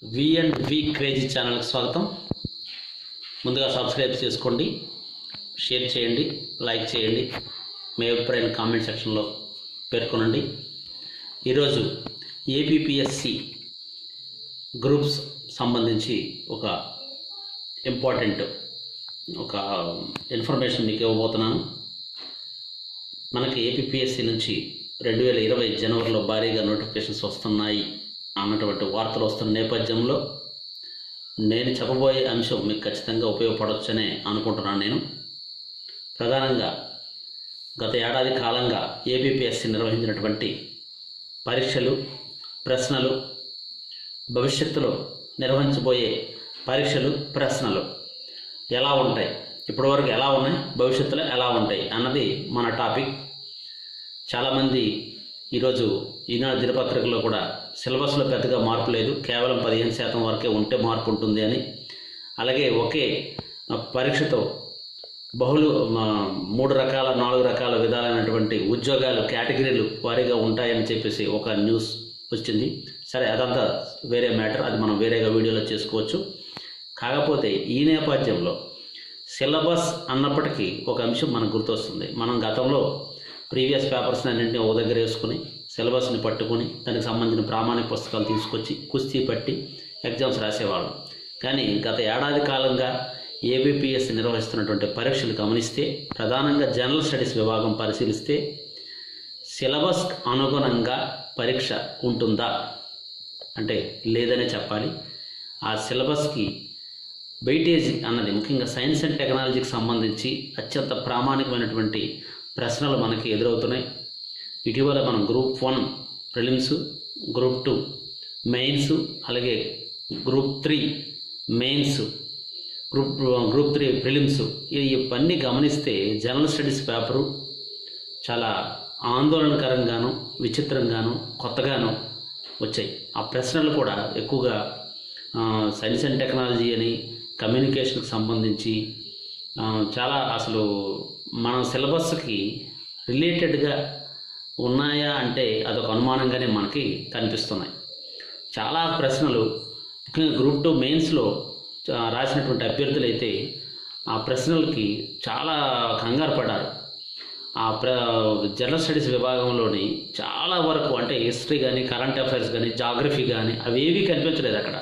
we and we crazy ఛానల్కి స్వాగతం ముందుగా సబ్స్క్రైబ్ చేసుకోండి షేర్ చేయండి లైక్ చేయండి మీ అభిప్రాయం కామెంట్ సెక్షన్లో పేర్కొనండి ఈరోజు ఏపీపీఎస్సి గ్రూప్స్ సంబంధించి ఒక ఇంపార్టెంట్ ఒక ఇన్ఫర్మేషన్ మీకు ఇవ్వబోతున్నాను మనకి ఏపీపీఎస్సి నుంచి రెండు వేల ఇరవై జనవరిలో భారీగా నోటిఫికేషన్స్ వస్తున్నాయి అన్నటువంటి వార్తలు వస్తున్న నేపథ్యంలో నేను చెప్పబోయే అంశం మీకు ఖచ్చితంగా ఉపయోగపడవచ్చనే అనుకుంటున్నాను నేను ప్రధానంగా గత ఏడాది కాలంగా ఏపీపీఎస్సి నిర్వహించినటువంటి పరీక్షలు ప్రశ్నలు భవిష్యత్తులో నిర్వహించబోయే పరీక్షలు ప్రశ్నలు ఎలా ఉంటాయి ఇప్పటివరకు ఎలా ఉన్నాయి భవిష్యత్తులో ఎలా ఉంటాయి అన్నది మన టాపిక్ చాలామంది ఈరోజు ఈనాడు దినపత్రికలో కూడా సిలబస్లో పెద్దగా మార్పు లేదు కేవలం పదిహేను శాతం వరకే ఉంటే మార్పు ఉంటుంది అని అలాగే ఒకే ఆ, పరీక్షతో బహుళ ఆ, మూడు రకాల నాలుగు రకాల విధాలైనటువంటి ఉద్యోగాలు కేటగిరీలు వారీగా ఉంటాయని చెప్పేసి ఒక న్యూస్ వచ్చింది సరే అదంతా వేరే మ్యాటర్ అది మనం వేరేగా వీడియోలో చేసుకోవచ్చు కాకపోతే ఈ నేపథ్యంలో సిలబస్ అన్నప్పటికీ ఒక అంశం మనకు గుర్తొస్తుంది మనం గతంలో ప్రీవియస్ పేపర్స్ అన్నింటినీ ఓ దగ్గర వేసుకుని సిలబస్ని పట్టుకుని దానికి సంబంధించిన ప్రామాణిక పుస్తకాలు తీసుకొచ్చి కుస్తీ పట్టి ఎగ్జామ్స్ రాసేవాళ్ళం కానీ గత ఏడాది కాలంగా ఏబిపిఎస్ నిర్వహిస్తున్నటువంటి పరీక్షలు గమనిస్తే ప్రధానంగా జనరల్ స్టడీస్ విభాగం పరిశీలిస్తే సిలబస్ అనుగుణంగా పరీక్ష ఉంటుందా అంటే లేదనే చెప్పాలి ఆ సిలబస్కి వెయిటేజ్ అన్నది ముఖ్యంగా సైన్స్ అండ్ టెక్నాలజీకి సంబంధించి అత్యంత ప్రామాణికమైనటువంటి ప్రశ్నలు మనకి ఎదురవుతున్నాయి ఇటీవల మనం group one prelims group two mains అలాగే group three mains group group three prelims ఇవన్నీ గమనిస్తే జనరల్ స్టడీస్ పేపరు చాలా ఆందోళనకరంగాను విచిత్రంగాను కొత్తగాను వచ్చాయి ఆ ప్రశ్నలు కూడా ఎక్కువగా ఆ, సైన్స్ అండ్ టెక్నాలజీ అని కమ్యూనికేషన్కి సంబంధించి ఆ, చాలా అసలు మన సిలబస్కి రిలేటెడ్గా ఉన్నాయా అంటే అదొక అనుమానంగానే మనకి కనిపిస్తున్నాయి చాలా ప్రశ్నలు ముఖ్యంగా గ్రూప్ టూ మెయిన్స్లో ఆ, రాసినటువంటి అభ్యర్థులు అయితే ఆ ప్రశ్నలకి చాలా కంగారు పడ్డారు ఆ ప్ర జనరల్ స్టడీస్ విభాగంలోని చాలా వరకు అంటే హిస్టరీ కానీ కరెంట్ అఫైర్స్ కానీ జాగ్రఫీ కానీ అవేవి కనిపించలేదు అక్కడ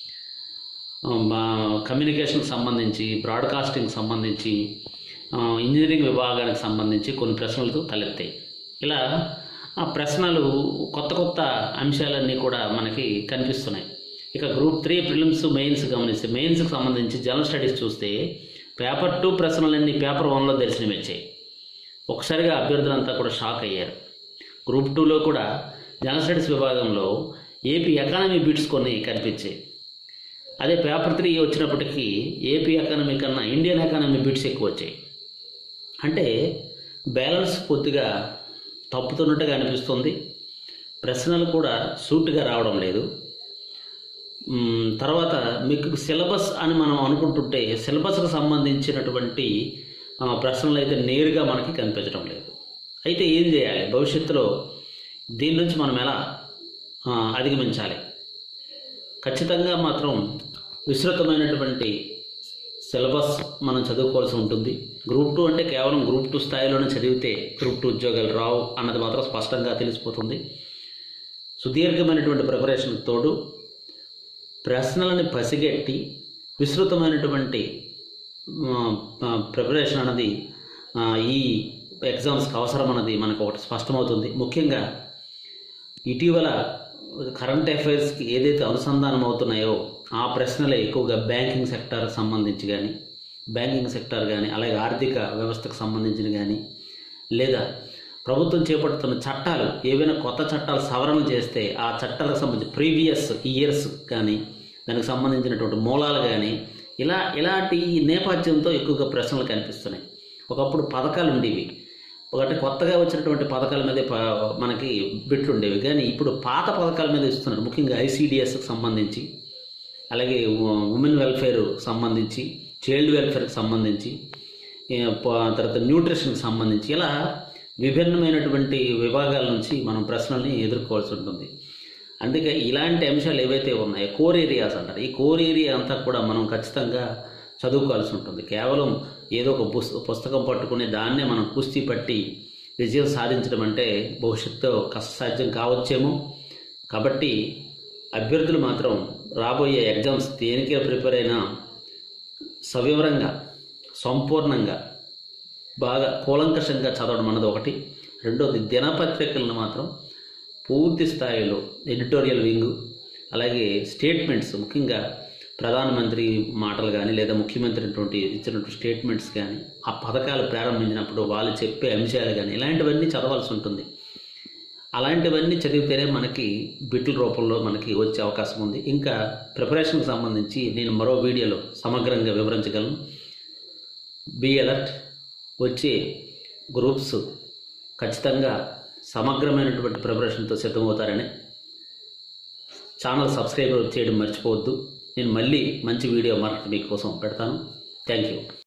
మా కమ్యూనికేషన్కి సంబంధించి బ్రాడ్కాస్టింగ్ సంబంధించి ఆ, ఇంజనీరింగ్ విభాగానికి సంబంధించి కొన్ని ప్రశ్నలతో తలెత్తాయి ఇలా ఆ ప్రశ్నలు కొత్త కొత్త అంశాలన్నీ కూడా మనకి కనిపిస్తున్నాయి ఇక గ్రూప్ త్రీ ప్రిలిమ్స్ మెయిన్స్ గమనిస్తే మెయిన్స్కి సంబంధించి జనరల్ స్టడీస్ చూస్తే పేపర్ టూ ప్రశ్నలన్నీ పేపర్ వన్లో దర్శనం వచ్చాయి ఒకసారిగా అభ్యర్థులంతా కూడా షాక్ అయ్యారు గ్రూప్ టూలో కూడా జనరల్ స్టడీస్ విభాగంలో ఏపీ ఎకానమీ బిట్స్ కొన్ని కనిపించాయి అదే పేపర్ త్రీ వచ్చినప్పటికీ ఏపీ ఎకానమీ కన్నా ఇండియన్ ఎకానమీ బిట్స్ ఎక్కువ వచ్చాయి అంటే బ్యాలెన్స్ కొద్దిగా తప్పుతున్నట్టుగా అనిపిస్తుంది ప్రశ్నలు కూడా సూటుగా రావడం లేదు మ్, తర్వాత మీకు సిలబస్ అని మనం అనుకుంటుంటే సిలబస్కి సంబంధించినటువంటి ఆ, ప్రశ్నలు అయితే నేరుగా మనకి కనిపించడం లేదు అయితే ఏం చేయాలి భవిష్యత్తులో దీని నుంచి మనం ఎలా ఆ, అధిగమించాలి ఖచ్చితంగా మాత్రం విస్తృతమైనటువంటి సిలబస్ మనం చదువుకోవాల్సి ఉంటుంది గ్రూప్ టూ అంటే కేవలం గ్రూప్ టూ స్థాయిలోనే చదివితే గ్రూప్ టూ ఉద్యోగాలు రావు అన్నది మాత్రం స్పష్టంగా తెలిసిపోతుంది సుదీర్ఘమైనటువంటి ప్రిపరేషన్కి తోడు ప్రశ్నలని పసిగట్టి విస్తృతమైనటువంటి ప్రిపరేషన్ అన్నది ఆ, ఈ ఎగ్జామ్స్కి అవసరం అన్నది మనకు ఒకటి స్పష్టమవుతుంది ముఖ్యంగా ఇటీవల కరెంట్ అఫైర్స్కి ఏదైతే అనుసంధానం అవుతున్నాయో ఆ ప్రశ్నలే ఎక్కువగా బ్యాంకింగ్ సెక్టార్కి సంబంధించి కానీ బ్యాంకింగ్ సెక్టార్ కానీ అలాగే ఆర్థిక వ్యవస్థకు సంబంధించిన కానీ లేదా ప్రభుత్వం చేపడుతున్న చట్టాలు ఏవైనా కొత్త చట్టాలు సవరణ చేస్తే ఆ చట్టాలకు సంబంధించి ప్రీవియస్ ఇయర్స్ కానీ దానికి సంబంధించినటువంటి మూలాలు కానీ ఇలా ఇలాంటి నేపథ్యంతో ఎక్కువగా ప్రశ్నలు కనిపిస్తున్నాయి ఒకప్పుడు పథకాలు ఉండేవి ఒకటి కొత్తగా వచ్చినటువంటి పథకాల మీద ప- మనకి బిట్లు ఉండేవి కానీ ఇప్పుడు పాత పథకాల మీద ఇస్తున్నారు ముఖ్యంగా ఐసీడిఎస్కి సంబంధించి అలాగే ఉమెన్ వెల్ఫేర్ సంబంధించి చైల్డ్ వెల్ఫేర్కి సంబంధించి ఏ, ప- తర్వాత న్యూట్రిషన్కి సంబంధించి ఇలా విభిన్నమైనటువంటి విభాగాల నుంచి మనం ప్రశ్నల్ని ఎదుర్కోవాల్సి ఉంటుంది అందుకే ఇలాంటి అంశాలు ఏవైతే ఉన్నాయో కోర్ ఏరియాస్ అంటారు ఈ కోర్ ఏరియా అంతా కూడా మనం ఖచ్చితంగా చదువుకోవాల్సి ఉంటుంది కేవలం ఏదో ఒక పుస్ పుస్తకం పట్టుకుని దాన్నే మనం కుస్తీ పట్టి విజయం సాధించడం అంటే భవిష్యత్తు కష్టసాధ్యం కావచ్చేమో కాబట్టి అభ్యర్థులు మాత్రం రాబోయే ఎగ్జామ్స్ దేనికే ప్రిపేర్ అయినా సవివరంగా సంపూర్ణంగా బాగా కూలంకషంగా చదవడం అన్నది ఒకటి రెండోది దినపత్రికలను మాత్రం పూర్తి స్థాయిలో ఎడిటోరియల్ వింగ్ అలాగే స్టేట్మెంట్స్ ముఖ్యంగా ప్రధానమంత్రి మాటలు కానీ లేదా ముఖ్యమంత్రి అటువంటి ఇచ్చినటువంటి స్టేట్మెంట్స్ కానీ ఆ పథకాలు ప్రారంభించినప్పుడు వాళ్ళు చెప్పే అంశాలు కానీ ఇలాంటివన్నీ చదవాల్సి ఉంటుంది అలాంటివన్నీ చదివితేనే మనకి బిట్ల రూపంలో మనకి వచ్చే అవకాశం ఉంది ఇంకా ప్రిపరేషన్కి సంబంధించి నేను మరో వీడియోలో సమగ్రంగా వివరించగలను బి అలర్ట్ వచ్చే గ్రూప్స్ ఖచ్చితంగా సమగ్రమైనటువంటి ప్రిపరేషన్తో సిద్ధమవుతారని ఛానల్ సబ్స్క్రైబ్ చేయడం మర్చిపోవద్దు నేను మళ్ళీ మంచి వీడియో మరొకటి మీకోసం పెడతాను థ్యాంక్ యూ